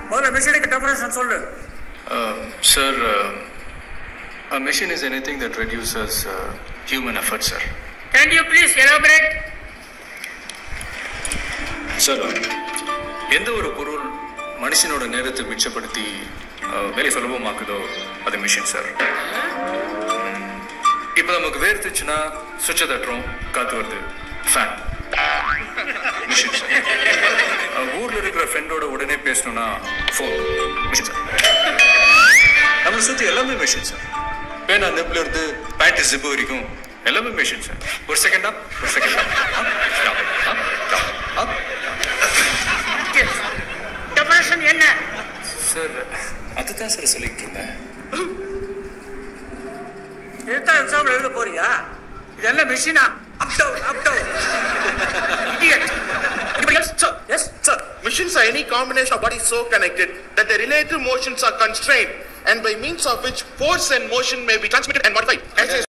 முதல்ல மிஷினுக்கு டெஃபரேஷன் சொல்லு Uh, sir, uh, a machine is anything that reduces uh, human effort, sir. Can you please elaborate sir எந்த ஒரு பொருள் மனுஷனோட நேரத்தை மிச்சப்படுத்தி அஹ், வேலை சுலபமாக்குதோ அது மிஷின் சார் இப்போ நமக்கு வேர்த்துச்சுன்னா சுவிட்சை தட்டுறோம் காத்து வருது ஃபேன் மிஷின் சார் அஹ், ஊர்ல இருக்கிற ஃப்ரெண்டோட உடனே பேசணும்னா ஃபோன் மிஷின் சார் நம்மளை சுற்றி எல்லாமே மிஷின் சார் பேனா நெப்ல இருந்து பேண்ட் ஜிப்பு வரைக்கும் எல்லாமே மிஷின் சார் ஒரு செகண்டா ஒரு செகண்டா டெஃபரேஷன் என்ன சார் அதுதான் சார் சொல்லிட்டு இருந்தேன் இதுதான் எக்ஸாம்பிள் எழுத போறியா இது என்ன மிஷினா up down up down idiot Sir, yes sir, machines are any combination of bodies so connected that their relative motions are constrained and by means of which force and motion may be transmitted and modified. As a